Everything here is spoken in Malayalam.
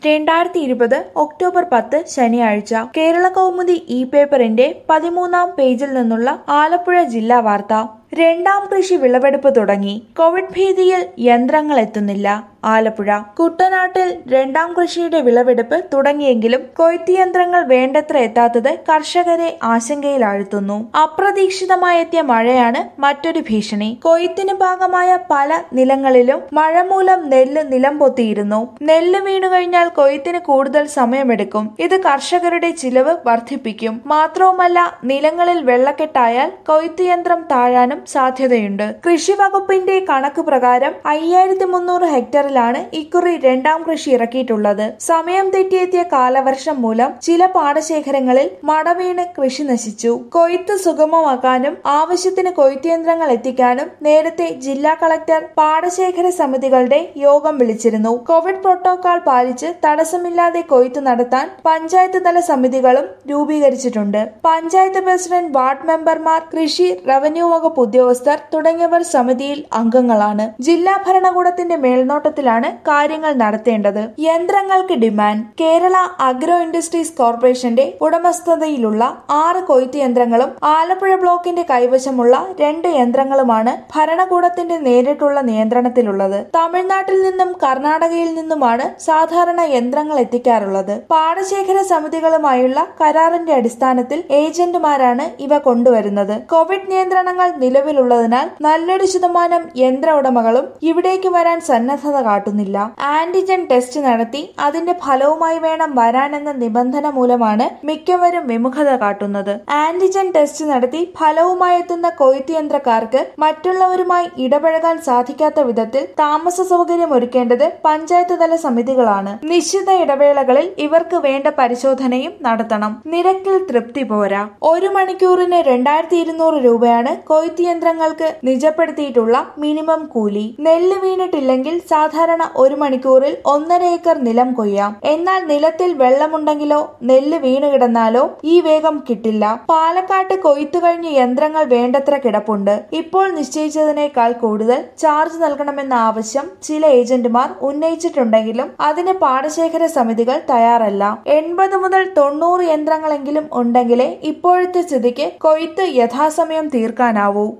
രണ്ടായിരത്തി ഇരുപത് ഒക്ടോബർ പത്ത് ശനിയാഴ്ച കേരള കൗമുദി ഇ പേപ്പറിന്റെ പതിമൂന്നാം പേജിൽ നിന്നുള്ള ആലപ്പുഴ ജില്ലാ വാർത്ത രണ്ടാം കൃഷി വിളവെടുപ്പ് തുടങ്ങി കോവിഡ് ഭീതിയിൽ യന്ത്രങ്ങൾ എത്തുന്നില്ല ആലപ്പുഴ കുട്ടനാട്ടിൽ രണ്ടാം കൃഷിയുടെ വിളവെടുപ്പ് തുടങ്ങിയെങ്കിലും കൊയ്ത്ത് യന്ത്രങ്ങൾ വേണ്ടത്ര എത്താത്തത് കർഷകരെ ആശങ്കയിലാഴ്ത്തുന്നു അപ്രതീക്ഷിതമായി എത്തിയ മഴയാണ് മറ്റൊരു ഭീഷണി കൊയ്ത്തിന് ഭാഗമായ പല നിലങ്ങളിലും മഴ മൂലം നെല്ല് നിലം പൊത്തിയിരുന്നു നെല്ല് വീണു കഴിഞ്ഞാൽ കൊയ്ത്തിന് കൂടുതൽ സമയമെടുക്കും ഇത് കർഷകരുടെ ചിലവ് വർദ്ധിപ്പിക്കും മാത്രവുമല്ല നിലങ്ങളിൽ വെള്ളക്കെട്ടായാൽ കൊയ്ത്ത് യന്ത്രം താഴാനും സാധ്യതയുണ്ട് കൃഷി വകുപ്പിന്റെ കണക്ക് പ്രകാരം അയ്യായിരത്തി മുന്നൂറ് ഹെക്ടറിലാണ് ഇക്കുറി രണ്ടാം കൃഷി ഇറക്കിയിട്ടുള്ളത് സമയം തെറ്റിയെത്തിയ കാലവർഷം മൂലം ചില പാടശേഖരങ്ങളിൽ മടവീണ് കൃഷി നശിച്ചു കൊയ്ത്ത് സുഗമമാക്കാനും ആവശ്യത്തിന് കൊയ്ത്ത് യന്ത്രങ്ങൾ എത്തിക്കാനും നേരത്തെ ജില്ലാ കളക്ടർ പാടശേഖര സമിതികളുടെ യോഗം വിളിച്ചിരുന്നു കോവിഡ് പ്രോട്ടോകോൾ പാലിച്ച് തടസ്സമില്ലാതെ കൊയ്ത്ത് നടത്താൻ പഞ്ചായത്ത് തല സമിതികളും രൂപീകരിച്ചിട്ടുണ്ട് പഞ്ചായത്ത് പ്രസിഡന്റ് വാർഡ് മെമ്പർമാർ കൃഷി റവന്യൂ വകുപ്പ് ഉദ്യോഗസ്ഥർ തുടങ്ങിയവർ സമിതിയിൽ അംഗങ്ങളാണ് ജില്ലാ ഭരണകൂടത്തിന്റെ മേൽനോട്ടത്തിലാണ് കാര്യങ്ങൾ നടത്തേണ്ടത് യന്ത്രങ്ങൾക്ക് ഡിമാൻഡ് കേരള അഗ്രോ ഇൻഡസ്ട്രീസ് കോർപ്പറേഷന്റെ ഉടമസ്ഥതയിലുള്ള ആറ് കൊയ്ത്ത് യന്ത്രങ്ങളും ആലപ്പുഴ ബ്ലോക്കിന്റെ കൈവശമുള്ള രണ്ട് യന്ത്രങ്ങളുമാണ് ഭരണകൂടത്തിന്റെ നേരിട്ടുള്ള നിയന്ത്രണത്തിലുള്ളത് തമിഴ്നാട്ടിൽ നിന്നും കർണാടകയിൽ നിന്നുമാണ് സാധാരണ യന്ത്രങ്ങൾ എത്തിക്കാറുള്ളത് പാടശേഖര സമിതികളുമായുള്ള കരാറിന്റെ അടിസ്ഥാനത്തിൽ ഏജന്റുമാരാണ് ഇവ കൊണ്ടുവരുന്നത് കോവിഡ് നിയന്ത്രണങ്ങൾ നിലവിലുള്ളതിനാൽ നല്ലൊരു ശതമാനം യന്ത്ര ഉടമകളും ഇവിടേക്ക് വരാൻ സന്നദ്ധത കാട്ടുന്നില്ല ആന്റിജൻ ടെസ്റ്റ് നടത്തി അതിന്റെ ഫലവുമായി വേണം വരാനെന്ന നിബന്ധന മൂലമാണ് മിക്കവരും വിമുഖത കാട്ടുന്നത് ആന്റിജൻ ടെസ്റ്റ് നടത്തി ഫലവുമായി എത്തുന്ന കൊയ്ത്ത് യന്ത്രക്കാർക്ക് മറ്റുള്ളവരുമായി ഇടപഴകാൻ സാധിക്കാത്ത വിധത്തിൽ താമസ സൗകര്യം ഒരുക്കേണ്ടത് പഞ്ചായത്ത് തല സമിതികളാണ് നിശ്ചിത ഇടവേളകളിൽ ഇവർക്ക് വേണ്ട പരിശോധനയും നടത്തണം നിരക്കിൽ തൃപ്തി പോരാ ഒരു മണിക്കൂറിന് രണ്ടായിരത്തി ഇരുന്നൂറ് രൂപയാണ് കൊയ്ത്ത് യന്ത്രങ്ങൾക്ക് നിജപ്പെടുത്തിയിട്ടുള്ള മിനിമം കൂലി നെല്ല് വീണിട്ടില്ലെങ്കിൽ സാധാരണ ഒരു മണിക്കൂറിൽ ഒന്നര ഏക്കർ നിലം കൊയ്യാം എന്നാൽ നിലത്തിൽ വെള്ളമുണ്ടെങ്കിലോ നെല്ല് വീണ് കിടന്നാലോ ഈ വേഗം കിട്ടില്ല പാലക്കാട്ട് കൊയ്ത്തു കഴിഞ്ഞ് യന്ത്രങ്ങൾ വേണ്ടത്ര കിടപ്പുണ്ട് ഇപ്പോൾ നിശ്ചയിച്ചതിനേക്കാൾ കൂടുതൽ ചാർജ് നൽകണമെന്ന ആവശ്യം ചില ഏജന്റുമാർ ഉന്നയിച്ചിട്ടുണ്ടെങ്കിലും അതിന് പാടശേഖര സമിതികൾ തയ്യാറല്ല എൺപത് മുതൽ തൊണ്ണൂറ് യന്ത്രങ്ങളെങ്കിലും ഉണ്ടെങ്കിലേ ഇപ്പോഴത്തെ സ്ഥിതിക്ക് കൊയ്ത്ത് യഥാസമയം തീർക്കാനാവൂ